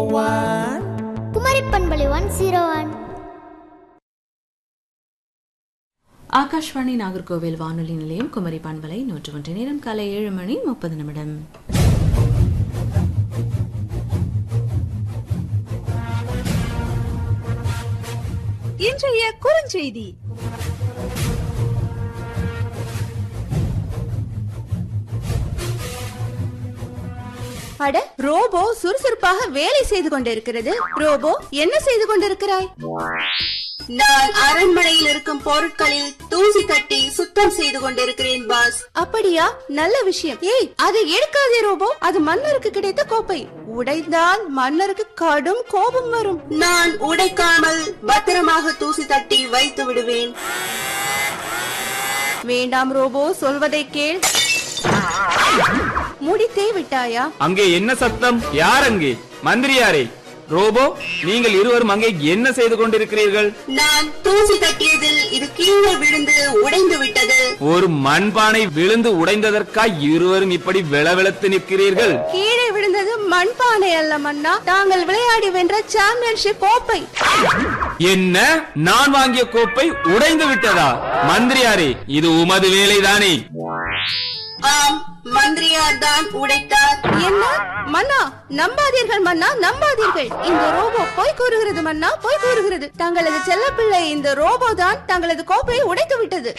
குமரி பண்பலை one zero one Akashvani Nagercoil வானொலி நிலையம் குமரி பண்பலை நூற்று ஒன்று நேரம் காலை ஏழு மணி முப்பது நிமிடம் இன்றைய குறுஞ்செய்தி அட ரோபோ சுறுசுறுப்பாக வேலை செய்து கொண்டிருக்கிறது ரோபோ என்ன செய்து கொண்டிருக்கிறாய் நான் அரண்மனையில் இருக்கும் பொருட்களில் தூசி தட்டி சுத்தம் செய்து கொண்டிருக்கிறேன் பாஸ் அப்படியா நல்ல விஷயம் ஏய் அதை எடுக்காதே ரோபோ அது மன்னருக்கு கிடைத்த கோப்பை உடைந்தால் மன்னருக்கு கடும் கோபம் வரும் நான் உடைக்காமல் பத்திரமாக தூசி தட்டி வைத்து விடுவேன் வேண்டாம் ரோபோ சொல்வதை கேள் முடித்தே விட்டாயா அங்கே என்ன சத்தம் யார் அங்கே மந்திரியாரே ரோபோ நீங்கள் இருவரும் அங்கே என்ன செய்து கொண்டிருக்கிறீர்கள் நான் தூசி தட்டியதில் இது கீழே விழுந்து உடைந்து விட்டது ஒரு மண்பானை விழுந்து உடைந்ததற்காய் இருவரும் இப்படி விளவிளத்து நிற்கிறீர்கள் கீழே விழுந்தது மண்பானை அல்ல மன்னா தாங்கள் விளையாடி வென்ற சாம்பியன்ஷிப் கோப்பை என்ன நான் வாங்கிய கோப்பை உடைந்து விட்டதா மந்திரியாரே இது உமது வேலைதானே ஆம் மந்திரியார் தான் உடைத்தார் என்ன மன்னா நம்பாதீர்கள் மன்னா நம்பாதீர்கள் இந்த ரோபோ பொய் கூறுகிறது மன்னா பொய் கூறுகிறது தங்களது செல்லப்பிள்ளை இந்த ரோபோ தான் தங்களது கோப்பையை உடைத்து விட்டது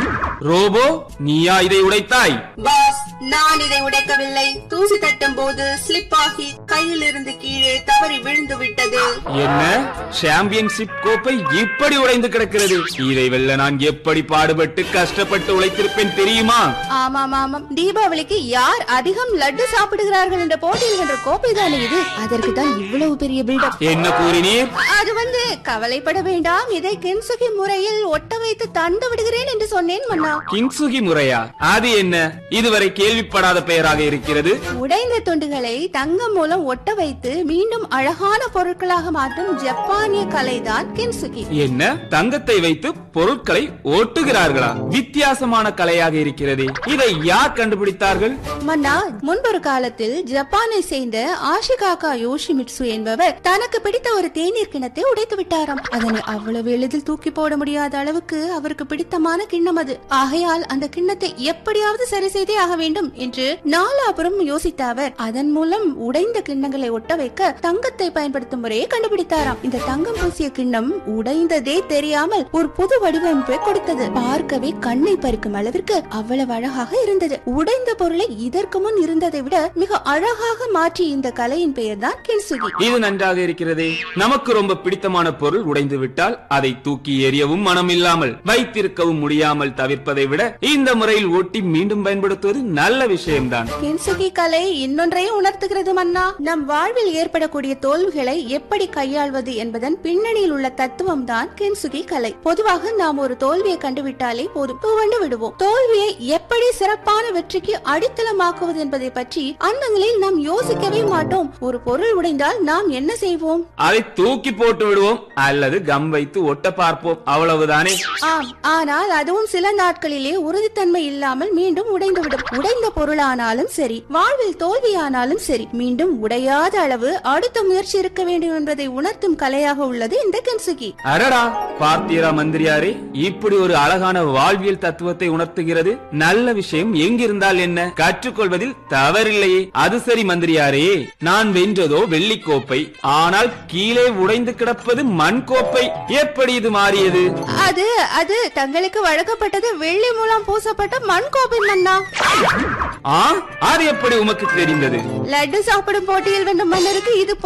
ரோபோ நீயா இதை உடைத்தாய் பாஸ் நான் இதை உடைக்கவில்லை தூசி தட்டும் போது ஸ்லிப் ஆகி கையில் இருந்து கீழே தவறி விழுந்து விட்டது என்ன சாம்பியன்ஷிப் கோப்பை இப்படி உடைந்து கிடக்கிறது இதை வெல்ல நான் எப்படி பாடுபட்டு கஷ்டப்பட்டு உழைத்திருப்பேன் தெரியுமா ஆமாம் ஆமாம் தீபாவளிக்கு யார் அதிகம் லட்டு சாப்பிடுகிறார்கள் என்ற போட்டியில் வென்ற கோப்பை தானே இது அதற்கு தான் இவ்வளவு பெரிய பில்டப் என்ன கூறினீர் அது வந்து கவலைப்பட வேண்டாம் இதை கென்சுகி முறையில் ஒட்ட வைத்து தந்து விடுகிறேன் என்று சொன்னேன் மன்னா கிங்சுகி முறையா அது என்ன இதுவரை கேள்விப்படாத பெயராக இருக்கிறது உடைந்த துண்டுகளை தங்கம் மூலம் ஒட்ட வைத்து மீண்டும் அழகான பொருட்களாக மாற்றும் ஜப்பானிய கலைதான் கென்சுகி என்ன தங்கத்தை வைத்து பொருட்களை ஓட்டுகிறார்களா வித்தியாசமான கலையாக இருக்கிறது இதை யார் கண்டுபிடித்தார்கள் மன்னா முன்பொரு காலத்தில் ஜப்பானை சேர்ந்த ஆஷிகாகா யோஷிமிட்சு என்பவர் தனக்கு பிடித்த ஒரு தேநீர் கிண்ணத்தை உடைத்து விட்டாராம் அதனை அவ்வளவு எளிதில் தூக்கி போட முடியாத அளவுக்கு அவருக்கு பிடித்தமான கிண்ணம் அது ஆகையால் அந்த கிண்ணத்தை எப்படியாவது சரி செய்தே ஆக வேண்டும் என்று நாலாபுரம் யோசித்த அவர் அதன் மூலம் உடைந்த கிண்ணங்களை ஒட்ட வைக்க தங்கத்தை பயன்படுத்தும் முறையை கண்டுபிடித்தாராம் இந்த தங்கம் பூசிய கிண்ணம் உடைந்ததே தெரியாமல் ஒரு புது வடிவமைப்பை கொடுத்தது பார்க்கவே கண்ணை பறிக்கும் அளவிற்கு அவ்வளவு அழகாக இருந்தது உடைந்த பொருளை இதற்கு முன் இருந்ததை விட மிக அழகாக மாற்றி இந்த கலையின் பெயர் தான் கின்சுகி இது நன்றாக இருக்கிறதே நமக்கு ரொம்ப பிடித்தமான பொருள் உடைந்து விட்டால் அதை தூக்கி எறியவும் மனம் இல்லாமல் வைத்திருக்கவும் முடியாமல் தவிர்ப்பதை விட இந்த முறையில் ஒட்டி மீண்டும் பயன்படுத்துவது நல்ல விஷயம்தான் கின்சுகி கலை இன்னொன்றையும் உணர்த்துகிறது மன்னா நம் வாழ்வில் ஏற்படக்கூடிய தோல்விகளை எப்படி கையாள்வது என்பதன் பின்னணியில் உள்ள தத்துவம் தான் கின்சுகி கலை பொதுவாக நாம் ஒரு தோல்வியை கண்டுவிட்டாலே போதும் துவண்டு விடுவோம் தோல்வியை எப்படி சிறப்பான வெற்றிக்கு அடித்தளமாக்குவது என்பதை பற்றி அந்த நிலையில் நாம் யோசிக்கவே மாட்டோம் ஒரு பொருள் உடைந்தால் நாம் என்ன செய்வோம் அதை தூக்கி போட்டு விடுவோம் அல்லது கம் வைத்து ஒட்ட பார்ப்போம் அவ்வளவுதானே ஆம் ஆனால் அதுவும் சில நாட்களிலே உறுதித்தன்மை இல்லாமல் மீண்டும் உடைந்துவிடும் உடைந்த பொருளானாலும் சரி வாழ்வில் தோல்வியானாலும் சரி மீண்டும் உடையாத அளவு அடுத்த முயற்சி இருக்க வேண்டும் என்பதை உணர்த்தும் கலையாக உள்ளது இந்த கென்சுகி அடடா பார்த்தீரா மந்திரியாரே இப்படி ஒரு அழகான வாழ்வியல் தத்துவத்தை உணர்த்துகிறது நல்ல விஷயம் எங்கிருந்தால் என்ன கற்றுக்கொள்வதில் தவறில்லையே அது சரி மந்திரியாரே நான் வென்றதோ வெள்ளிக் கோப்பை ஆனால் கீழே உடைந்து கிடப்பது மண் கோப்பை எப்படி இது மாறியது அது அது தங்களுக்கு வழங்கப்பட்டது வெள்ளி மூலம் பூசப்பட்ட மண் கோப்பை மன்னா ஆ அது எப்படி உமக்கு தெரிந்தது லட்டு சாப்பிடும் போட்டியில் வென்ற மன்னருக்கு இது